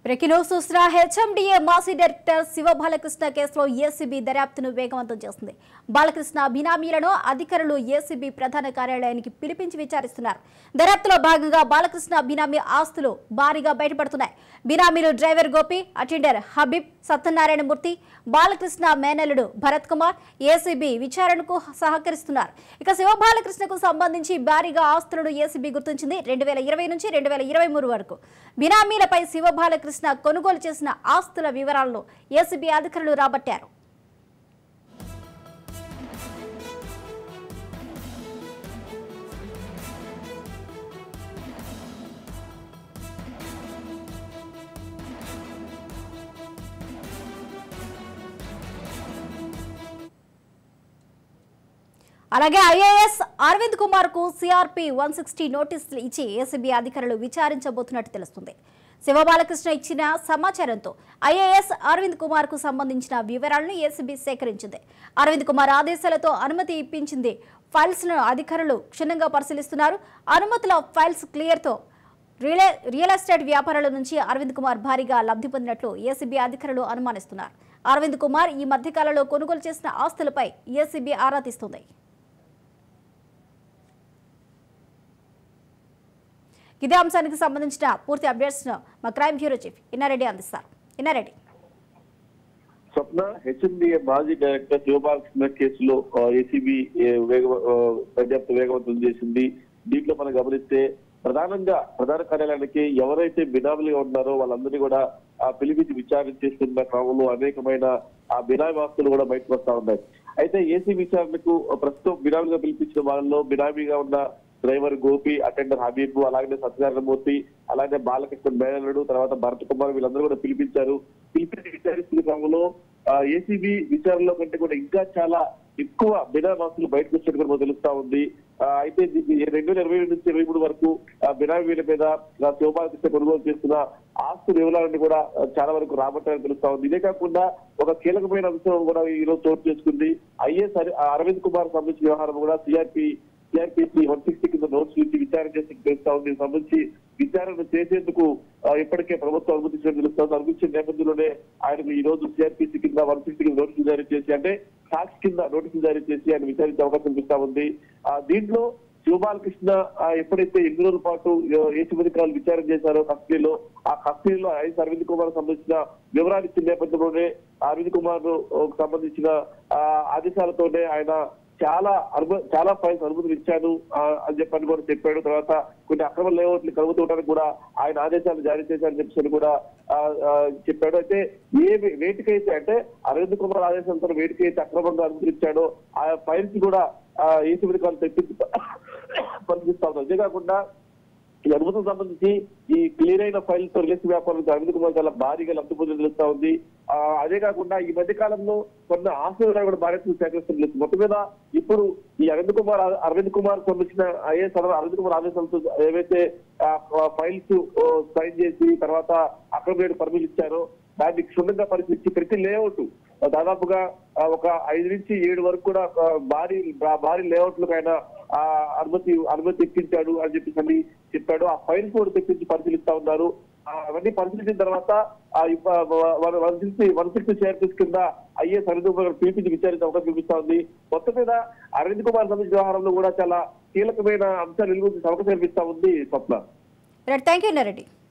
breaking news చూసిన HMDA మాజీ director Shiva Balakrishna కేసులో ఏసీబీ దర్యాప్తును వేగవంతం చేస్తుంది బాలకృష్ణ బినామీలను అధికారులు ఏసీబీ ప్రధాన కార్యాలయానికి పిలిపించి విచారిస్తున్నారు దర్యాప్తులో భాగంగా బాలకృష్ణ బినామీ ఆస్తులు భారీగా బయటపడుతున్నాయి బినామీలు డ్రైవర్ గోపి అటెండర్ హబీబ్ సత్యనారాయణమూర్తి బాలకృష్ణ మేనల్లుడు భరత్ కుమార్ ఏసీబీ విచారణకు సహకరిస్తున్నారు ఇక శివ బాలకృష్ణకు సంబంధించి భారీగా ఆస్తులను ఏసీబీ గుర్తించింది రెండు వేల ఇరవై నుంచి రెండు వేల ఇరవై మూడు వరకు బినామీలపై శివ బాలకృష్ణ కొనుగోలు చేసిన ఆస్తుల వివరాలను ఏసీబీ అధికారులు రాబట్టారు అలాగే ఐఏఎస్ అరవింద్ కుమార్ కు సిఆర్పి వన్ సిక్స్టీ నోటీసులు ఇచ్చి ఏసీబీ అధికారులు విచారించబోతున్నట్టు తెలుస్తుంది శివబాలకృష్ణ ఇచ్చిన సమాచారంతో ఐఏఎస్ అరవింద్ కుమార్ కు సంబంధించిన వివరాలను ఏసీబీ సేకరించింది అరవింద్ కుమార్ ఆదేశాలతో అనుమతి ఇప్పించింది ఫైల్స్ ను అధికారులు క్షుణ్ణంగా పరిశీలిస్తున్నారు అనుమతుల ఫైల్స్ క్లియర్తో రియల్ రియల్ ఎస్టేట్ వ్యాపారాల నుంచి అరవింద్ కుమార్ భారీగా లబ్ధి పొందినట్లు ఏసీబీ అధికారులు అనుమానిస్తున్నారు అరవింద్ కుమార్ ఈ మధ్యకాలంలో కొనుగోలు చేసిన ఆస్తులపై ఏసీబీ ఆరా తీస్తుంది ఇదే అంశానికి సంబంధించిన పూర్తి అప్డేట్స్ ను మా క్రైమ్ బ్యూరో చీఫ్ ఇన్నారెడ్డి అందిస్తారు ఇన్నారెడ్డి స్వప్న హెచ్ఎండిఏ మాజీ డైరెక్టర్ శివబాలకృష్ణ కేసులో ఏసీబీ వేగ ఆ, దర్యాప్తు వేగవంతం చేసింది దీంట్లో మనం గమనిస్తే ప్రధానంగా ప్రధాన కార్యాలయానికి ఎవరైతే బినామీలుగా ఉన్నారో వాళ్ళందరినీ కూడా ఆ పిలిపించి విచారణ చేస్తున్న క్రమంలో అనేకమైన ఆ బినామీ ఆస్తులు కూడా బయటకు వస్తా ఉన్నాయి అయితే ఏసీ విచారణకు ప్రస్తుతం బినామీగా పిలిపించిన వాళ్ళలో బినామీగా ఉన్న డ్రైవర్ గోపి అటెండర్ హబీబ్ అలాగే సత్యనారాయణమూర్తి అలాగే బాలకృష్ణ మేనలుడు తర్వాత భరత్ కుమార్ వీళ్ళందరూ కూడా పిలిపించారు పిలిపించి విచారిస్తున్న క్రమంలో ఏసీబీ విచారణలో కంటే కూడా ఇంకా చాలా ఎక్కువ బినామాసులు బయటకు వచ్చినట్టు కూడా మనకు తెలుస్తా ఉంది ఆ, అయితే దీన్ని రెండు వేల ఇరవై నుంచి ఇరవై మూడు వరకు ఆ, బినామీల మీద ఆ, శివబాలకృష్ణ కొనుగోలు చేస్తున్న ఆస్తు వివరాలన్నీ కూడా ఆ, చాలా వరకు రాబట్టారని తెలుస్తా ఉంది ఇదే కాకుండా ఒక కీలకమైన అంశం కూడా ఈ రోజు చోటు చేసుకుంది ఐఎస్ అరవింద్ కుమార్ సంబంధించిన వ్యవహారం కూడా సిఆర్పి సిఆర్పిసి వన్ సిక్స్టీ కింద నోట్స్ ఇచ్చి విచారణ చేసి తెలుస్తా ఉంది దీనికి సంబంధించి విచారణ చేసేందుకు ఆ, ఇప్పటికే ప్రభుత్వం అనుమతించడం తెలుస్తుంది అనుమతించిన నేపథ్యంలోనే ఆయనకు ఈ రోజు సిఆర్పిసి కింద వన్ సిక్స్టీ కింద నోటీసులు జారీ చేసి అంటే సాక్షి కింద నోటీసులు జారీ చేసి ఆయన విచారించే అవకాశం కనిపిస్తా ఉంది ఆ, దీంట్లో శివబాలకృష్ణ ఆ, ఎప్పుడైతే ఎనిమిది రోజుల పాటు ఏసీ అధికారులు విచారణ చేశారో కస్టడీలో ఆ కస్టడీలో ఐఎస్ అరవింద్ కుమార్ సంబంధించిన వివరాలు ఇచ్చిన నేపథ్యంలోనే అరవింద్ కుమార్ సంబంధించిన ఆ, ఆదేశాలతోనే ఆయన చాలా అనుభవ చాలా ఫైల్స్ అనుమతులు ఇచ్చాను ఆ, అని చెప్పని కూడా చెప్పాడు తర్వాత కొన్ని అక్రమ లేఅవుట్లు కలుగుతుండడానికి కూడా ఆయన ఆదేశాలు జారీ చేశారని చెప్పి కూడా ఆ, ఆ, చెప్పాడు అయితే ఏ వే- వేటికైతే అంటే అరవింద్ కుమార్ ఆదేశంతో వేటికైతే అక్రమంగా అనుమతులు ఇచ్చాడో ఆ ఫైల్స్ కూడా ఏసీ అధికారులు తెప్పించి పరిశీలిస్తా ఉన్నారు అంతే కాకుండా ఈ అనుమతికి సంబంధించి ఈ క్లియర్ అయిన ఫైల్ తో రిలీజ్ వ్యాపారం అరవింద్ కుమార్ చాలా భారీగా లబ్ధి పొంది తెలుస్తా ఉంది ఆ, అదే కాకుండా ఈ మధ్య కాలంలో కొన్ని ఆస్తులు కూడా భారత్ సేకరిస్తుంది మొత్తం మీద ఇప్పుడు ఈ అరవింద్ కుమార్ అరవింద్ కుమార్ సంబంధించిన ఐఏఎస్ అరవింద్ కుమార్ ఆదేశాలతో ఏవైతే ఫైల్స్ సైన్ చేసి తర్వాత అక్రమేట్ పర్మిషన్ ఇచ్చారో దాన్ని క్షుణ్ణంగా పరిశీలించి ప్రతి లేఅవుట్ దాదాపుగా ఆ, ఒక ఐదు నుంచి ఏడు వరకు కూడా ఆ, భారీ బా- భారీ లేఅవుట్లకు ఆయన ఆ, అనుమతి అనుమతి ఇప్పించాడు అని చెప్పేసి అని చెప్పాడు ఆ ఫైల్స్ కూడా తెప్పించి పరిశీలిస్తా ఉన్నారు ఆ, అవన్నీ పరిశీలించిన తర్వాత వన్ సిక్స్టీ వన్ సిక్స్టీ షేర్స్ కింద ఐఏఎస్ అరవింద్ కుమార్ గారు పిలిపించి విచారించే అవకాశం చూపిస్తా ఉంది మొత్తం మీద అరవింద్ కుమార్ సంబంధించిన వ్యవహారంలో కూడా చాలా కీలకమైన అంశాలు వెలుగు అవకాశం కనిపిస్తా ఉంది Swapna right thank you Inna Reddy